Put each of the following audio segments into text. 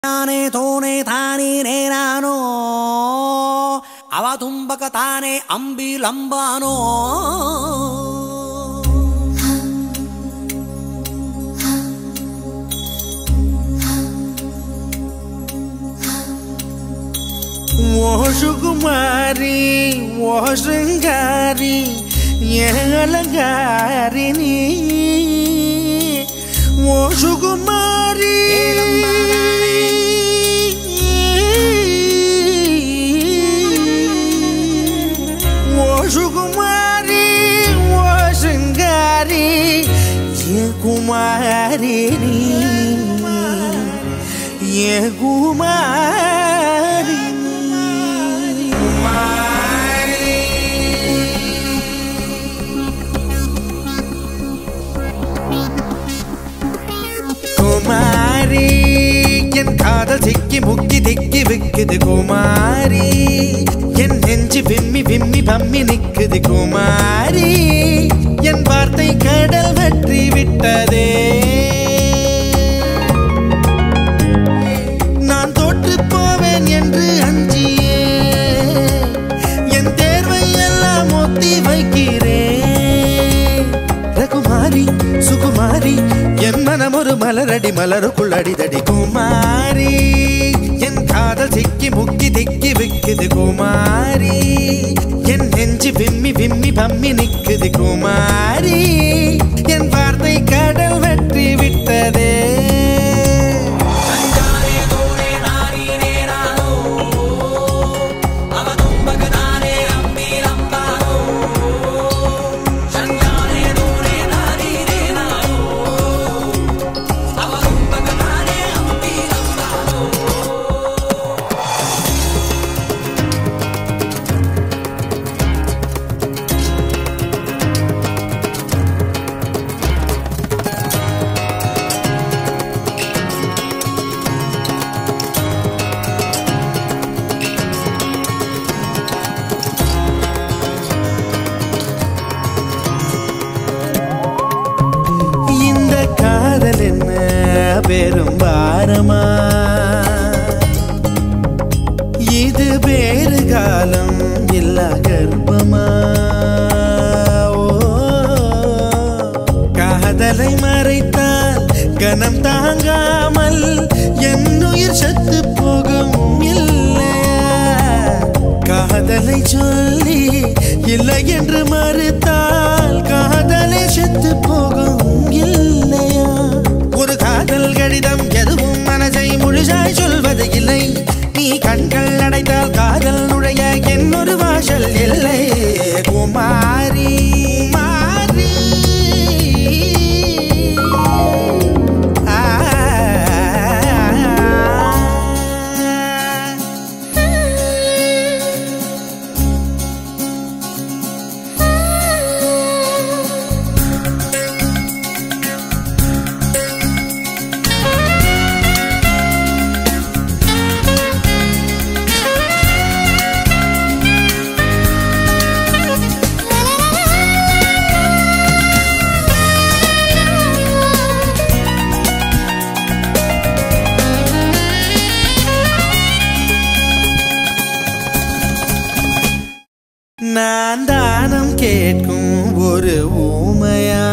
ತಾನೇ ತೋನೆ ತಾನೇ ನೇನಾನೋ ಅವ ತುಂಬಕ ತಾನೇ ಅಂಬಿಲಂಬಾನೋ ಓ ಸುಕುಮಾರಿ ಓ ಶೃಂಗಾರಿ ಏಳಗಾರಿ ನೀ ಓ ಸುಕುಮಾರಿ ಓ ಸುಕುಮಾರಿ ಓ ಶೃಂಗಾರಿ ಏ ಕುಮಾರಿ ನೀ ஏ குமாரி குமாரி என் காதல் சிக்கி முக்கி திக்கி விக்குது குமாரி என் நெஞ்சு விம்மி விம்மி பம்மி நிக்குது குமாரி என் வார்த்தை கடல் வற்றி விட்டதே நான் தோற்று போவேன் என்று அஞ்சியே என் தேர்வை எல்லாம் ஒத்தி வைக்கிறேன் ரகுமாரி சுகுமாரி என் மனம் ஒரு மலரடி மலருக்குள் அடிதடி குமாரி என் காதல் சிக்கி முக்கி திக்கி விக்குது குமாரி என் நெஞ்சு விம்மி விம்மி பம்மி நிக்குது குமாரி என் வார்த்தை கடல் வெற்றி விட்டதே இந்த காதல் என்ன பெரும் பாரமா இது வேறு காலம் இல்ல கர்ப்பமா ஓ, காதலை மறைத்தால் கனம் தாங்காமல் என் உயிர் செத்து போகும் இல்லையா காதலை சொல்லி இல்லை என்று மறுத்தால் காதலை செத்து போகும் இல்லையா ஒரு காதல் கடிதம் எதுவும் மனசை முழுசாய் சொல்வது இல்லை நீ கண்கள் அடைத்தால் காதல் நுழைய என்னொரு வாசல் இல்லை குமாரி மாறி ஆ நான் தானம் கேட்கும் ஒரு ஊமையா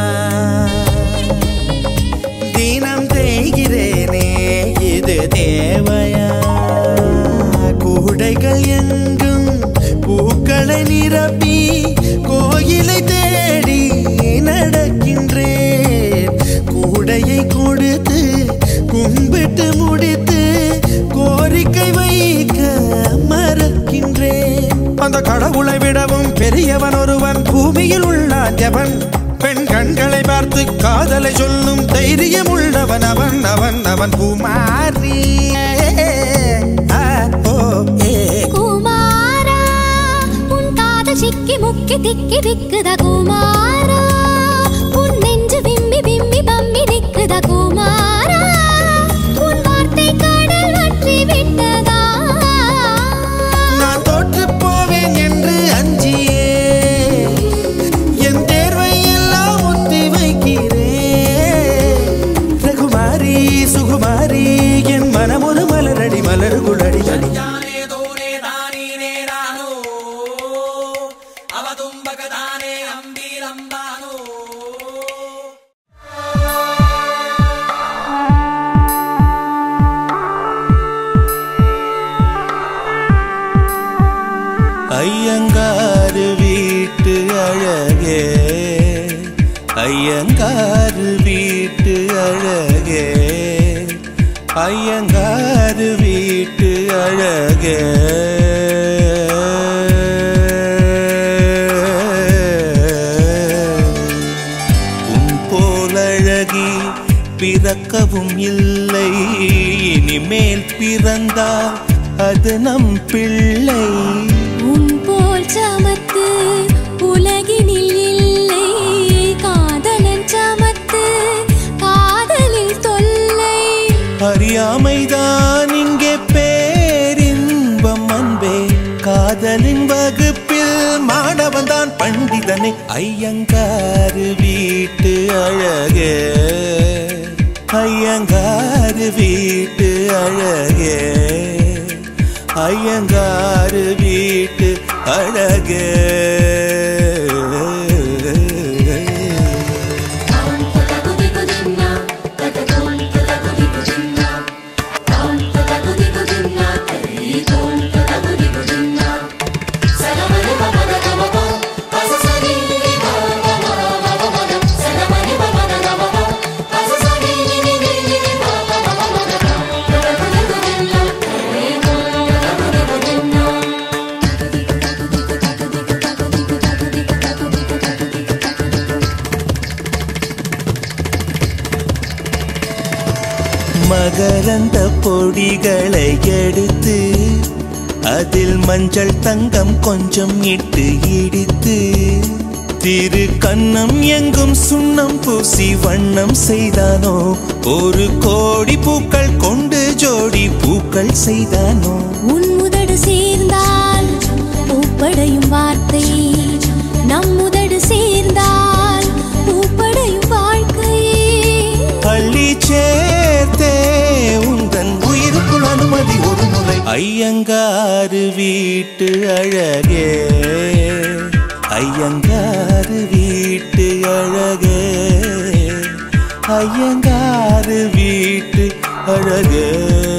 தினம் தேய்கிறேனே இது தேவையா கூடைகள் எங்கும் பூக்களை நிரப்பி கோயிலை தேடி நடக்கின்றேன் கூடையை கொடுத்து கும்பிட்டு முடித்து கோரிக்கை வைக்க மறக்கின்றேன் அந்த கடவுளை விடவும் பெரியவன் ஒருவன் பூமியில் உள்ளான் எவன் பெண் கண்களை பார்த்து காதலை சொல்லும் தைரியம் உள்ளவன் அவன் அவன் அவன் குமாரி ஆ, ஓ, ஏ. குமாரா உன் காதல் சிக்கி முக்கி திக்கி திக்குத குமாரா உன் நெஞ்சு விம்மி விம்மி பம்மி நிக்குத குமாரா உன் வார்த்தை கடல் வற்றி விட்டதா நான் தோற்று போவேன் என்று அஞ்சியே என் தேர்வை எல்லாம் ஒத்தி வைக்கிறேன் ரகுமாரி சுகுமாரி என் மனமும் ஐயங்காறு வீட்டு அழகே உன் போலழகி பிறக்கவும் இல்லை இனிமேல் பிறந்தால் அது நம் பிள்ளை உன் போல் சமத்து உலகினில் இல்லை காதலன் சமத்து காதலில் தொல்லை அறியாமைதான் இங்கே பேரின்பம் அன்பே காதலின் வகுப்பில் மாணவன் தான் பண்டிதனே ஐயங்காறு வீட்டு அழகே ஐயங்காறு வீட்டு அழகே ஐயங்காறு வீட்டு அழகே மகரந்த பொடிகளை எடுத்து அதில் மஞ்சள் தங்கம் கொஞ்சம் இட்டு இடித்து திரு கண்ணம் எங்கும் சுண்ணம் பூசி வண்ணம் செய்தானோ ஒரு கோடி பூக்கள் கொண்டு ஜோடி பூக்கள் செய்தானோ உன் முதடு சேர்ந்தால் பூப்படையும் வார்த்தை நம் முதடு சேர்ந்தால் பூப்படையும் வாழ்க்கையே பள்ளி சேர்த்தே உந்தன் உயிருக்குள் அனுமதி ஒரு முறை ஐயங்காறு வீட்டு அழகே ஐயங்காறு வீட்டு அழகே ஐயங்காறு வீட்டு அழகே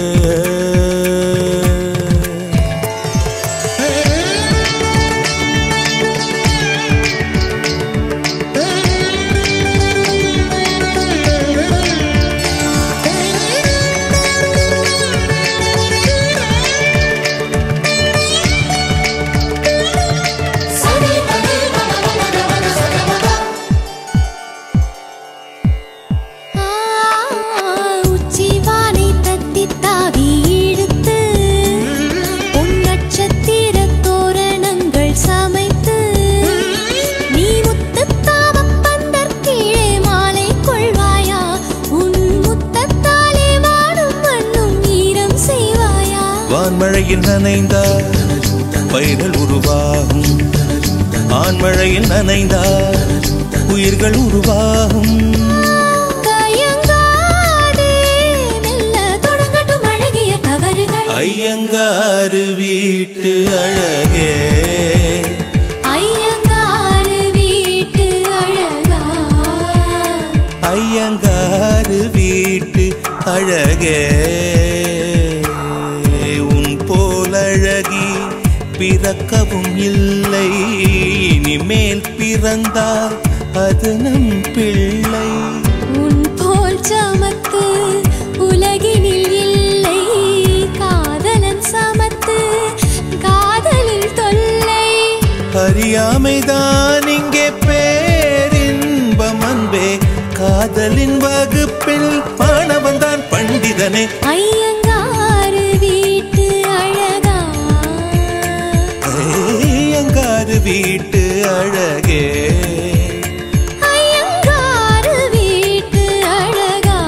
ஆ, உச்சிவானை தட்டித் தாவி இழுத்து, பொன் நட்சத்திரத் தோரணங்கள் சமைத்து, நீ முத்துத் தாவப் பந்தர் கீழே மாலை கொள்வாயா? உன் முத்தத்தாலே வானும் மண்ணும் ஈரம் செய்வாயா? வான்மழையில் நனைந்தால் பயிர்கள் உருவாகும் ஆண்மழையில் நனைந்தால் உயிர்கள் உருவாகும் தயங்காதே, மெல்ல தொடங்கட்டும் அழகிய தவறுகள். ஐயங்காறு வீட்டு அழகே ஐயங்காறு வீட்டு அழகா ஐயங்காறு வீட்டு அழகே உன் போலழகி பிறக்கவும் இல்லை இனிமேல் பிறந்தால் அது நம் பிள்ளை உன் போல் சமத்து உலகினில் இல்லை காதலன் சமத்து காதலில் தொல்லை அறியாமைதான் இங்கே பேரின்பம் அன்பே காதலின் வகுப்பில் மாணவன் தான் பண்டிதனே ஐயங்காறு வீட்டு அழகா ஐயங்காறு வீட்டு அழகே ஐயங்காறு வீட்டு அழகா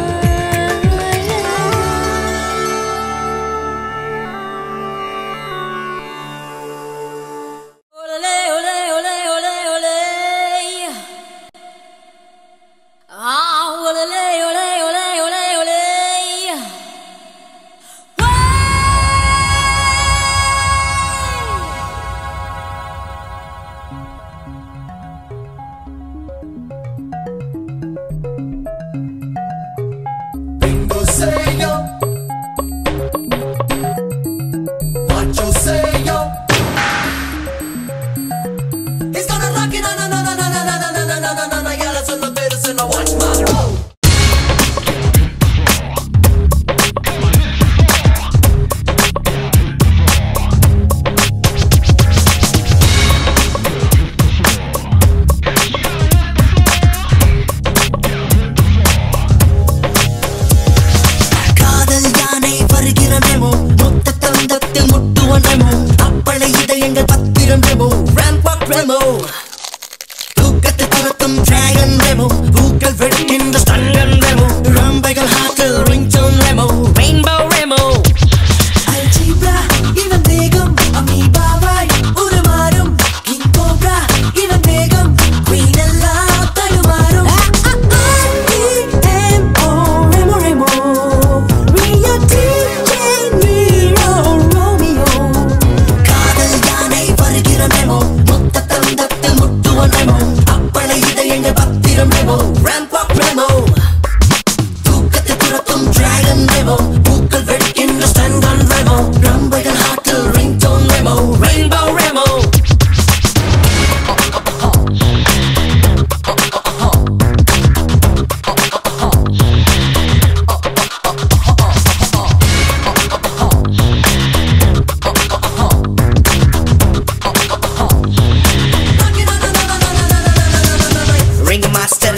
Olé, olé, olé, olé, olé. Ah, olé, olé, olé, olé, olé. Way!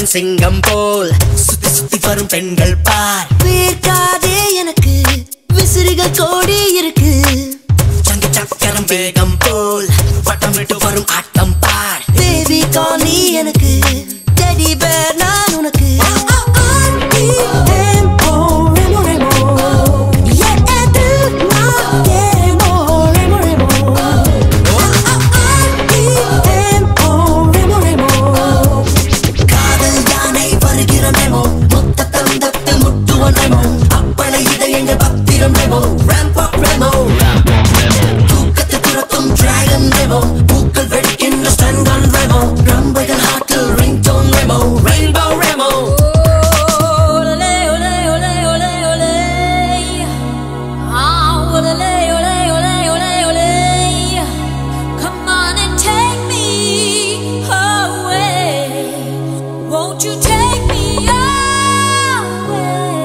வரும் சிங்கம் போல் சுத்தி சுத்தி வரும் பெண்கள் பார் வேர்க்காதே எனக்கு விசிறிகள் கோடி இருக்கு சங்கு சக்கரம் வேகம் போல் பட்டம் விட்டு வரும் ஆட்டம் பார் பேபி காணி எனக்கு டெடி பேர் நான் உனக்கு காதல் யானை வருகிற மெமோ மொத்த தந்தத்து முட்டுவ மெமோ அப்பளை இதயங்கள் பத்திரம் மெமோ ரேம்ப் அப் ரெமோ தூக்கத்தை துரத்தும் டிராகன் ரெமோ பூக்கள் வெடிக்கின்ற ஸ்டன்கன் ரெமோ ரம்பைகள் ஹாட்டில் ring tone Remo rainbow Remo Ole, ole, ole, ole, ole. Ah, ole, ole, ole, ole, ole. Come on and take me away. Won't you take me away?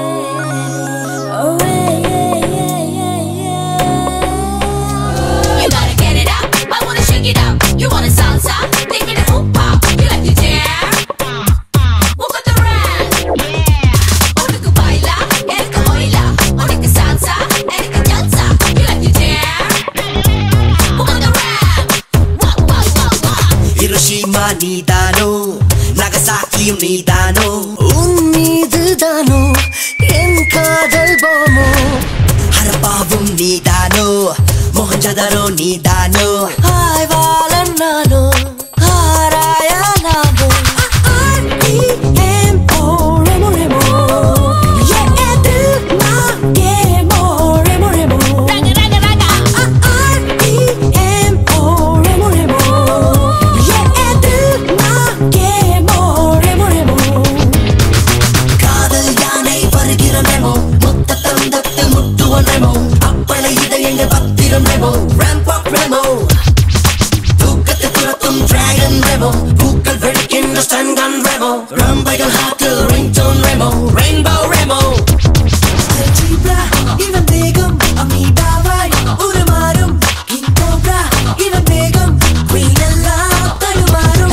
Away, yeah, yeah, yeah, yeah. You gotta get it up. I wanna shake it up. You wanna salsa? Take me to hoop hop. You like to dare? Walk on the run. உனக்கு baila, எனக்கு oila. உனக்கு salsa, எனக்கு danza. You like to dare? Walk on the run. Walk, walk, walk, walk. Hiroshima நீதானோ நகசாக்கியும் நீதானோ உன் மீதுதானோ என் காதல் போமோ ஹரப்பாவும் நீதானோ மோகஞ்சதரோ நீதானோ ஆய்வாளன் நானோ ஆராயா நானோ Raga, raga, raga. காதல் யானை வருகிற மெமோ மொத்த தந்தத்து முட்டுவ மெமோ அப்பளை இதயங்கள் பத்திரம் மெமோ ரேம்ப் அப் ரெமோ தூக்கத்தை துரத்தும் டிராகன் ரெமோ பூக்கள் வெடிக்கின்ற ஸ்டன்கன் ரெமோ ரம்பைகள் ஹாட்டில் ring tone Remo rainbow Remo இவன் வேகம் அமீபாவாய் உருமாறும் கிங்கோப்ரா இவன் வேகம் குயின் எல்லாம் தடுமாறும்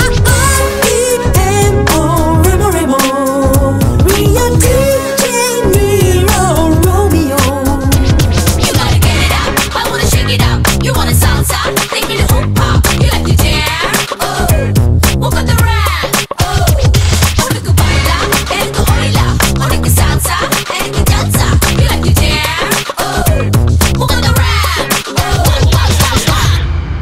You gotta get it up. I wanna shake it up. You wanna salsa? Take me to hoop hop. You like to dare? Walk on the run. உனக்கு baila, எனக்கு oila. உனக்கு salsa, எனக்கு danza. You like to dare? Walk on the run. Walk, walk, walk, walk.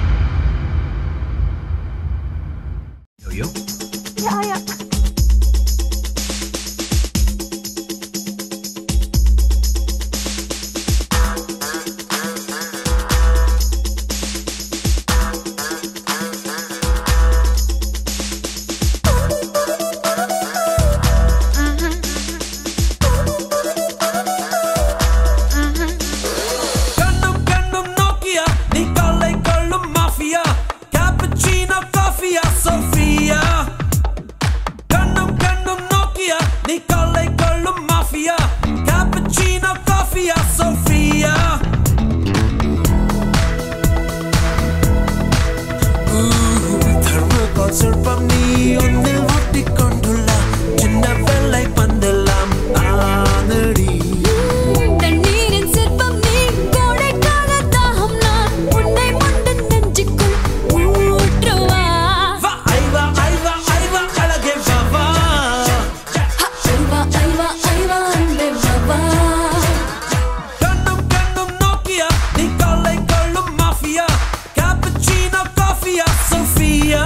கண்ணும் கண்ணும் Nokia நீ கல்லை கொள்ளும் mafia cappuccino காஃபியா சோஃபியா கண்ணும் கண்ணும் நோக்கியா நீ கல்லை கொள்ளும் மாஃபியா கேப்புச்சீனோ காஃபியா சோஃபியா தர்மகோல் சிற்பம் நீ ஒன்னில் ஒட்டிக்கொண்டுள்ள சின்ன வெள்ளை பந்தெல்லாம் ஆனடி தண்ணீரின் சிற்பம் நீ கோடைக்கால தாகம் நான் உன்னை மண்டன் நெஞ்சுக்குள் ஊற்றுவா வா ஐவா ஐவா ஐவா அழகே வா வா ஐவா ஐவா ஐவா அன்பே பாபா கண்ணும் கண்ணும் நோக்கியா நீ கல்லை கொள்ளும் மாஃபியா கேப்புச்சீனோ காஃபியா சோஃபியா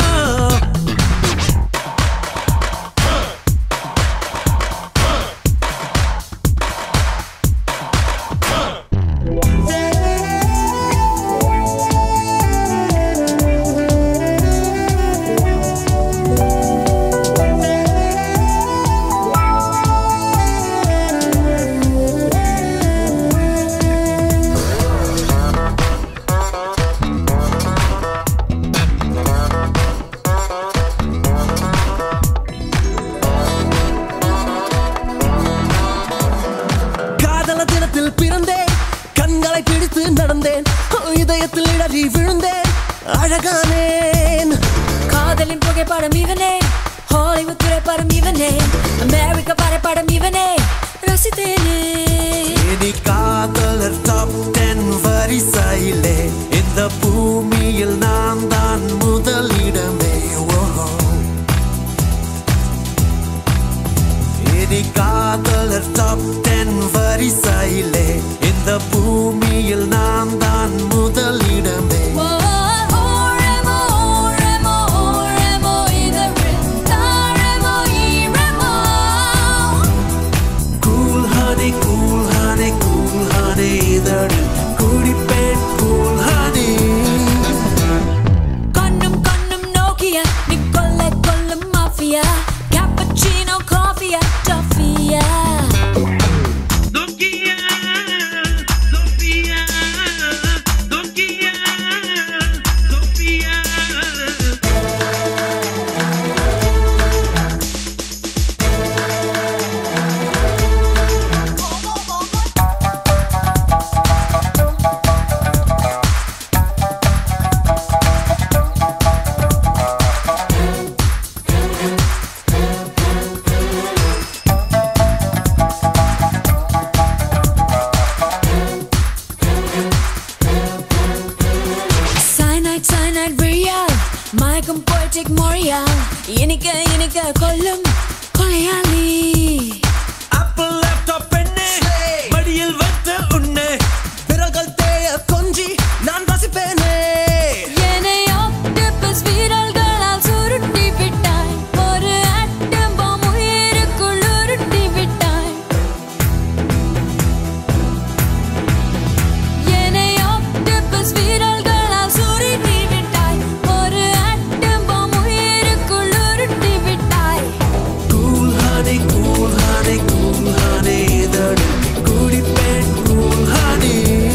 காதல தினத்தில் பிறந்தேன் கண்களை பிடித்து நடந்தேன் இதயத்தில் இடறி விழுந்தேன் அழகானேன் காதலின் புகைப்படம் இவனே ஹாலிவுட் திரைப்படம் இவனே அமெரிக்க வரைபடம் இவனே ரசித்தேனே இனி காதலர் டாப் டென் வரிசையிலே இந்த பூமியில் நான் தான் முதலிடமே ஓஹோ இனி காதலர் டாப் டென் வரிசையிலே இந்த பூமியில் நான் தான் முதலிடமே ஓ ஓரமோ ஓரமோ ஓரமோ இதழில் தாழமோ ஈரமோ cool honey cool honey cool honey இதழில் குடிப்பேன் கூல் ஹனி கண்ணும் கண்ணும் நோக்கிய நீ கொல்ல கொல்லும் மாஃபியா கேப்பச்சினோ காஃபியா டஃபியா Cyanide, cyanide, real மயக்கம் poetic மொழியால் இனிக்க இனிக்க கொல்லும் கொலையாளி ஆப்பிள் லேப்டாப் பெண்ணே மடியில் வைத்த உன்னை விரல்கள் தேய கொஞ்சி நான் ரசிப்பேனே என்னை octopus விரல்களால் சுருட்டி விட்டாய் ஒரு atom bomb உயிருக்குள் உருட்டி விட்டாய் என்னை octopus விரல்களால் சுருட்டி விட்டாய் ஒரு atom bomb உயிருக்குள் உருட்டி விட்டாய் cool honey cool honey cool honey இதழில் குடிப்பேன் கூல் ஹனி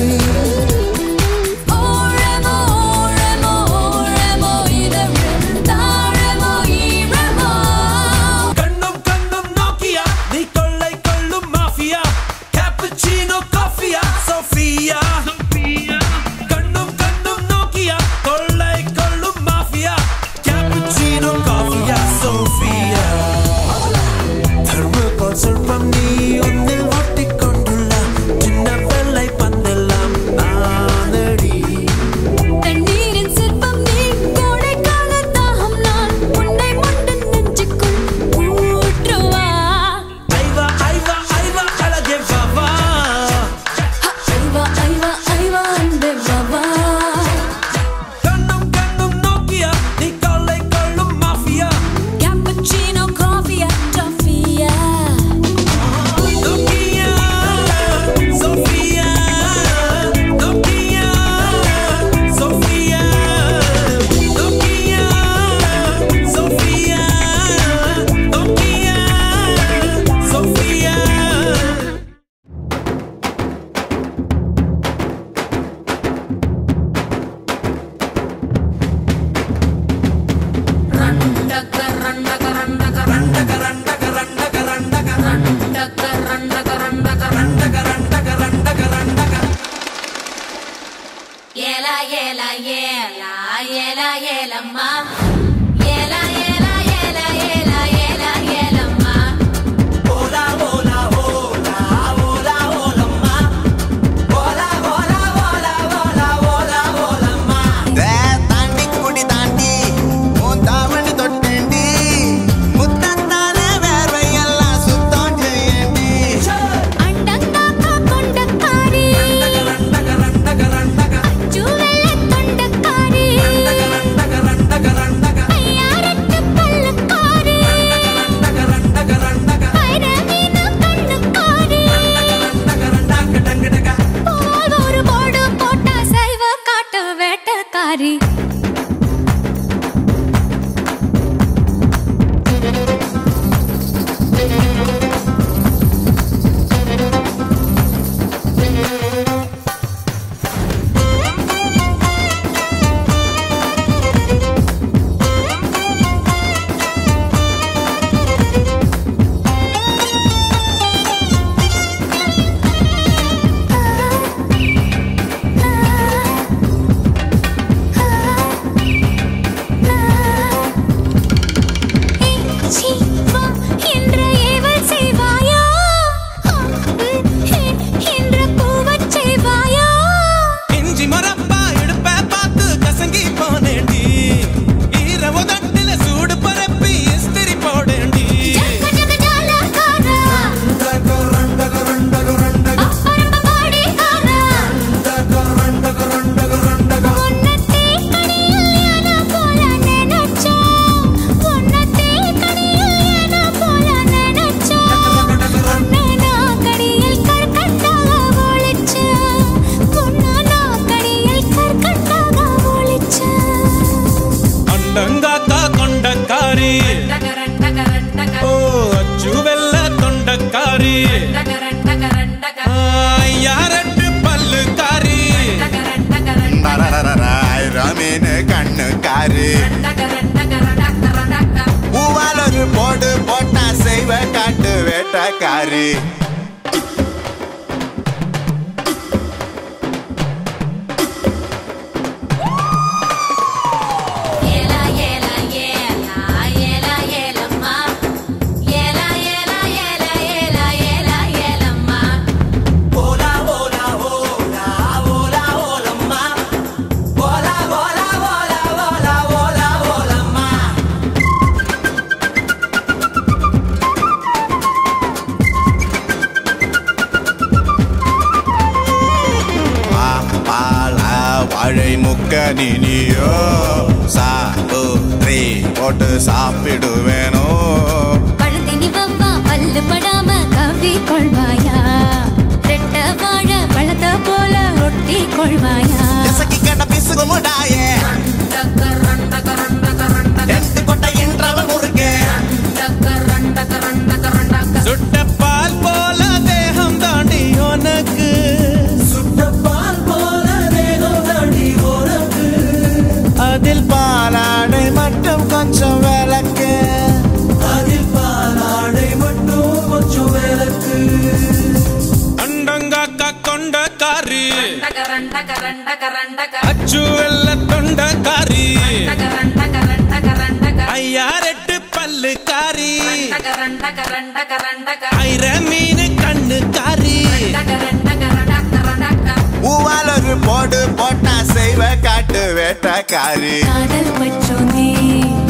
ஓரமோ ஓரமோ ஓரமோ இதழில் தாழமோ ஈரமோ கண்ணும் கண்ணும் நோக்கியா நீ கொள்ளை கொள்ளும் மாஃபியா கேப்புச்சினோ காஃபியா சோஃபியா கண்ணும் கண்ணும் நோக்கியா கொள்ளை கொள்ளும் மாஃபியா கேப்புச்சினோ காஃபியா சோஃபியா தர்மகோல் சொல்பம் நீ ஒன்னில் ஒட்டிக்கொண்டுள்ள சின்ன வெள்ளை பந்தெல்லாம் நானடி தண்ணீரின் சிற்பம் நீ கோடைக்கால தாகம் நான் உன்னை மண்டன் நெஞ்சுக்குள் ஊற்றுவா ஐவா ஐவா ஐவா அழகே வாவா ஐவா ஐவா ஐவா அன்பே பாபா கண்ணும் கண்ணும் நோக்கியா நீ கொள்ளை கொள்ளும் மாஃபியா கேப்பச்சினோ காஃபியா டஃபியா Nokia, Sofia, Nokia, Sofia, Nokia, Sofia, Nokia, Sofia. ஏலா ஏலா ஏலா ஏலா ஏலம்மா ஏலா ஏலா ஏலா ஏலா ஏலா ஏலம்மா தாண்டி குடி தாண்டி உன் தாவணி தொட்டேண்டி முத்தத்தான வேர்வையெல்லாம் சுத்தம் செய்யண்டி அண்டங்காக்கா கொண்டக்காரி அச்சு வெள்ளை தொண்டக்காரி காரி யாரட்டு பல்லு காரி ரமீன் கண்ணு காரு பூவால் ஒரு போடு போட்டா செய்வ காட்டு வேட்டக்காரி ஏலா ஏலா ஏலா ஏலா ஏலம்மா ஏலா ஏலா ஏலா ஏலா ஏலா ஏலம்மா ஓலா ஓலா ஓலா ஓலா ஓலம்மா ஓலா ஓலா ஓலா ஓலா ஓலா ஓலம்மா பால வாழை முக்க நினியோ சாப்பிட்ரி போட்டு சாப்பிடுவேனோ பழுதினி வவ்வா பல்லு படாம கவி கொள்வாயா ரெட்ட வாழ பழத்த போல ஒட்டி கொள்வாயா எசக்கி கண்ட பிசுகு முடாயே ரெண்டு கொட்டை என்றவன் முறுக்கே சுட்ட பால் போல தேகம் தாண்டி உனக்கு அதில் பாலாடை மட்டும் கொஞ்சம் விளக்கு அண்டங்காக்கா கொண்ட காரி அச்சு வெள்ள தொண்ட காரி ஐயாரெட்டு பல்லு காரி ஐர மீன் கண்ணு காரி பூவால் ஒரு போடு போட்டா செய்வ காட்டு வேட்டக்காரி காதல் பச்சோனே